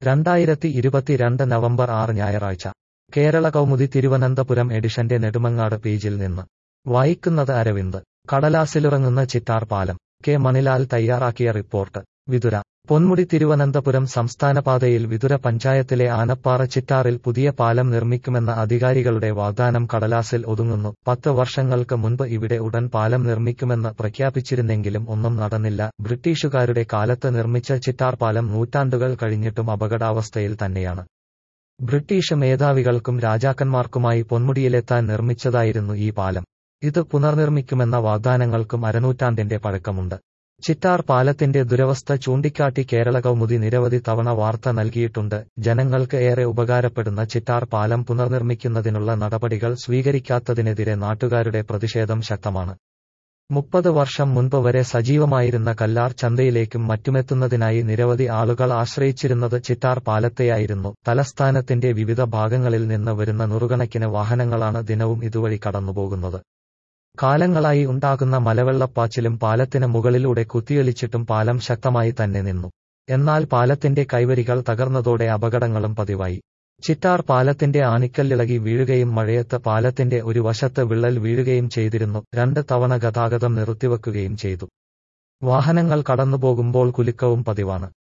രണ്ടായിരത്തി ഇരുപത്തിരണ്ട് നവംബർ ആറ് ഞായറാഴ്ച കേരള കൗമുദി തിരുവനന്തപുരം എഡിഷന്റെ നെടുമങ്ങാട് പേജിൽ നിന്ന് വായിക്കുന്നത് അരവിന്ദ് കടലാസിലിറങ്ങുന്ന ചിറ്റാർ പാലം കെ മണിലാൽ തയ്യാറാക്കിയ റിപ്പോർട്ട് വിതുര പൊന്മുടി തിരുവനന്തപുരം സംസ്ഥാനപാതയിൽ വിതുര പഞ്ചായത്തിലെ ആനപ്പാറ ചിറ്റാറിൽ പുതിയ പാലം നിർമ്മിക്കുമെന്ന അധികാരികളുടെ വാഗ്ദാനം കടലാസിൽ ഒതുങ്ങുന്നു പത്ത് വർഷങ്ങൾക്ക് മുൻപ് ഇവിടെ ഉടൻ പാലം നിർമ്മിക്കുമെന്ന് പ്രഖ്യാപിച്ചിരുന്നെങ്കിലും ഒന്നും നടന്നില്ല ബ്രിട്ടീഷുകാരുടെ കാലത്ത് നിർമ്മിച്ച ചിറ്റാർ പാലം നൂറ്റാണ്ടുകൾ കഴിഞ്ഞിട്ടും അപകടാവസ്ഥയിൽ തന്നെയാണ് ബ്രിട്ടീഷ് മേധാവികൾക്കും രാജാക്കന്മാർക്കുമായി പൊന്മുടിയിലെത്താൻ നിർമ്മിച്ചതായിരുന്നു ഈ പാലം ഇത് പുനർനിർമ്മിക്കുമെന്ന വാഗ്ദാനങ്ങൾക്കും അരനൂറ്റാണ്ടിന്റെ പഴക്കമുണ്ട് ചിറ്റാർ പാലത്തിന്റെ ദുരവസ്ഥ ചൂണ്ടിക്കാട്ടി കേരള കൗമുദി നിരവധി തവണ വാർത്ത നൽകിയിട്ടുണ്ട് ജനങ്ങൾക്ക് ഏറെ ഉപകാരപ്പെടുന്ന ചിറ്റാർ പാലം പുനർനിർമ്മിക്കുന്നതിനുള്ള നടപടികൾ സ്വീകരിക്കാത്തതിനെതിരെ നാട്ടുകാരുടെ പ്രതിഷേധം ശക്തമാണ് മുപ്പത് വർഷം മുൻപ് വരെ സജീവമായിരുന്ന കല്ലാർ ചന്തയിലേക്കും മറ്റുമെത്തുന്നതിനായി നിരവധി ആളുകൾ ആശ്രയിച്ചിരുന്നത് ചിറ്റാർ പാലത്തെയായിരുന്നു തലസ്ഥാനത്തിന്റെ വിവിധ ഭാഗങ്ങളിൽ നിന്ന് വരുന്ന നൂറുകണക്കിന് വാഹനങ്ങളാണ് ദിനവും ഇതുവഴി കടന്നുപോകുന്നത് കാലങ്ങളായി ഉണ്ടാകുന്ന മലവെള്ളപ്പാച്ചിലും പാലത്തിന് മുകളിലൂടെ കുത്തിയൊലിച്ചിട്ടും പാലം ശക്തമായി തന്നെ നിന്നു എന്നാൽ പാലത്തിന്റെ കൈവരികൾ തകർന്നതോടെ അപകടങ്ങളും പതിവായി ചിറ്റാർ പാലത്തിന്റെ ആണിക്കല്ലിളകി വീഴുകയും മഴയത്ത് പാലത്തിന്റെ ഒരു വശത്ത് വിള്ളൽ വീഴുകയും ചെയ്തിരുന്നു രണ്ട് തവണ ഗതാഗതം നിർത്തിവെക്കുകയും ചെയ്തു വാഹനങ്ങൾ കടന്നുപോകുമ്പോൾ കുലുക്കവും പതിവാണ്